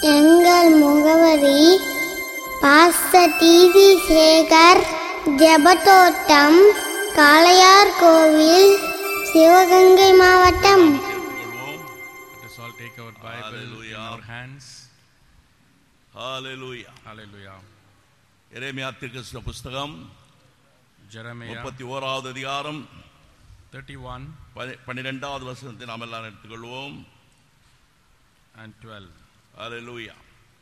எங்கள் முகவரி pastor TV Sekar Jebathottam Kalaiyar Kovil Sivaganga மாவட்டம் கொள்வோம் Let us all take our Bible in Hallelujah. our hands. Hallelujah Hallelujah. எரேமியா தீர்க்கதரிசன புஸ்தகம் Jeremiah முப்பத்தி ஓராவது அதிகாரம் 31 பனி- பன்னிரெண்டாவது வசனத்தை நாம் எல்லாம் எடுத்துக்கொள்வோம் and 12. ஹalleluya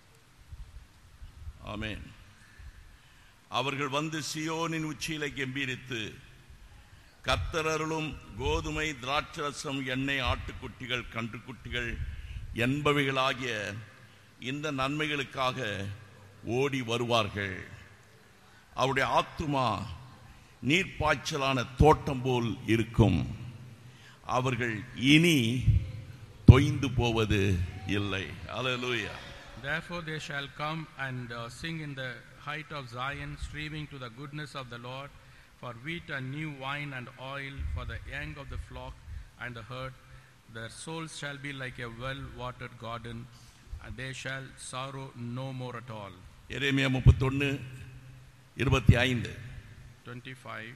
ஆமென் அவர்கள் வந்து சியோனின் உச்சியிலே கெம்பீரித்து கத்தரருளும் கோதுமை திராட்சரசம் எண்ணெய் ஆட்டுக்குட்டிகள் கன்றுக்குட்டிகள் என்பவைகளாகிய இந்த நன்மைகளுக்காக ஓடி வருவார்கள் அவருடைய ஆத்துமா நீர்ப்பாய்ச்சலான தோட்டம் போல் இருக்கும் அவர்கள் இனி தொய்ந்து போவது இல்லை அல்லேலூயா Therefore they shall come and uh, sing in the height of Zion, streaming to the goodness of the Lord, for wheat and new wine and oil, for the young of the flock and the herd. Their souls shall be like a well watered garden, and they shall sorrow no more at all. எரேமியா முப்பத்தொன்னு இருபத்தி ஐந்து 25.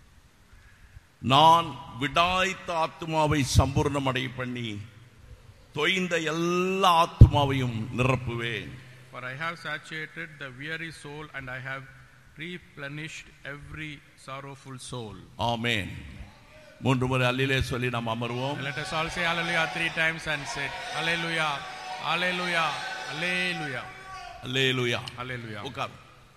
நான் விடாய்த்த ஆத்துமாவை சம்பூர்ணமடை பண்ணி தொய்ந்த எல்லா ஆத்துமாவையும் நிரப்புவேன் For I have saturated the weary soul, and I have replenished every sorrowful soul. ஆமென் மூன்று முறை அல்லிலே சொல்லி நாம் அமர்வோம் Let us all say hallelujah three times and say hallelujah, hallelujah, hallelujah, hallelujah hallelujah. உட்கார்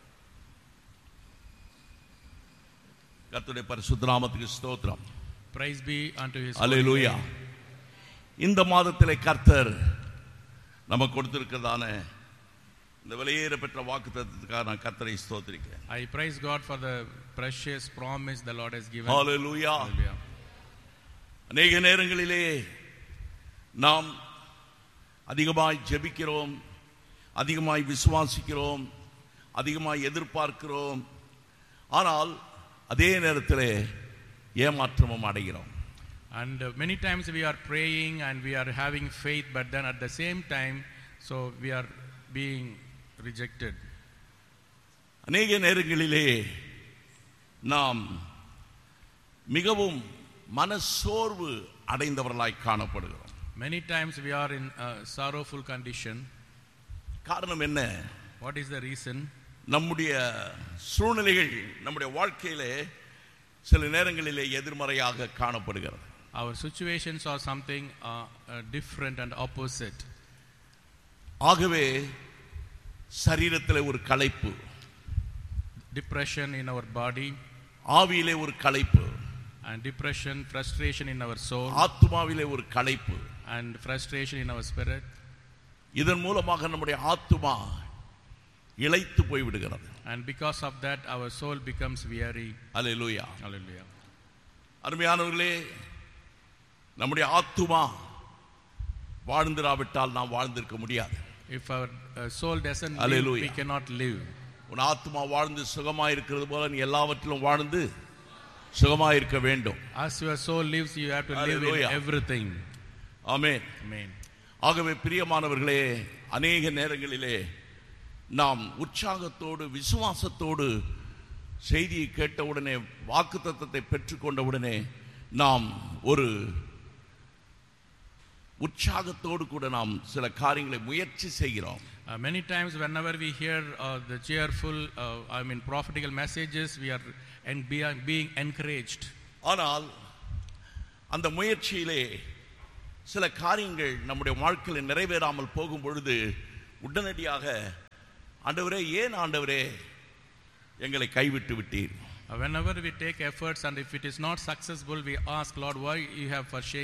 கர்த்தருடைய பரிசுத்த நாமத்துக்கு ஸ்தோத்திரம் Praise be unto his holy hallelujah name. இந்த மாதத்திலே கர்த்தர் நமக்கு கொடுத்திருக்கிறதான இந்த வெளியேற பெற்ற வாக்குத்தத்தத்துக்காக நான் கர்த்தரை ஸ்தோத்திரிக்கிறேன் I praise God for the precious promise the Lord has given. Hallelujah Hallelujah. அநேக நேரங்களிலே நாம் அதிகமாய் ஜெபிக்கிறோம் அதிகமாய் விசுவாசிக்கிறோம் அதிகமாய் எதிர்பார்க்கிறோம் ஆனால் அதே நேரத்திலே ஏமாற்றமும் அடைகிறோம் And uh, many times we are praying and we are having faith, but then at the same time, so we are being rejected. அநேக நேரங்களிலே நாம் மிகவும் மனசோர்வு அடைந்தவர்களாய் காணப்படுகிறோம் Many times we are in a sorrowful condition. காரணம் என்ன What is the reason? நம்முடைய சூழ்நிலைகள் நம்முடைய வாழ்க்கையிலே சில நேரங்களிலே எதிர்மறையாக காணப்படுகிறது Our situations are something uh, uh, different and opposite. ஆகவே சரீரத்திலே ஒரு களைப்பு Depression in our body ஆவியிலே ஒரு களைப்பு and depression, frustration in our soul ஆத்துமாவிலே ஒரு களைப்பு and frustration in our spirit. இதன் மூலமாக நம்முடைய ஆத்துமா இளைத்து போய்விடுகிறது And because of that, our soul becomes weary. Hallelujah Hallelujah. அருமையானவர்களே நம்முடைய ஆத்துமா வாழ்ந்திராவிட்டால் நாம் வாழ்ந்திருக்க முடியாது If our uh, soul doesn't live, Hallelujah. we cannot live. உன் ஆத்துமா வாழ்ந்து சுகமாய் இருக்கிறது போல நீ எல்லாவற்றிலும் வாழ்ந்து சுகமாய் இருக்க வேண்டும் As your soul lives, you have to live Hallelujah. in everything. Amen Amen. ஆகவே பிரியமானவர்களே அநேக நேரங்களிலே நாம் உற்சாகத்தோடு விசுவாசத்தோடு செய்தியை கேட்டவுடனே வாக்குத்தத்தத்தை பெற்றுக்கொண்டவுடனே நாம் ஒரு உற்சாகத்தோடு கூட நாம் சில காரியங்களை முயற்சி செய்கிறோம் Uh, many times, whenever we hear uh, the cheerful, uh, I mean, prophetical messages, we are and be, being encouraged. ஆனால் அந்த முயற்சியிலே சில காரியங்கள் நம்முடைய வாழ்க்கையில் நிறைவேறாமல் போகும் பொழுது உடனடியாக ஆண்டவரே ஏன் ஆண்டவரே எங்களை கைவிட்டு விட்டீர் Uh, whenever we take efforts and if it is not successful, we ask, Lord, why you have forsaken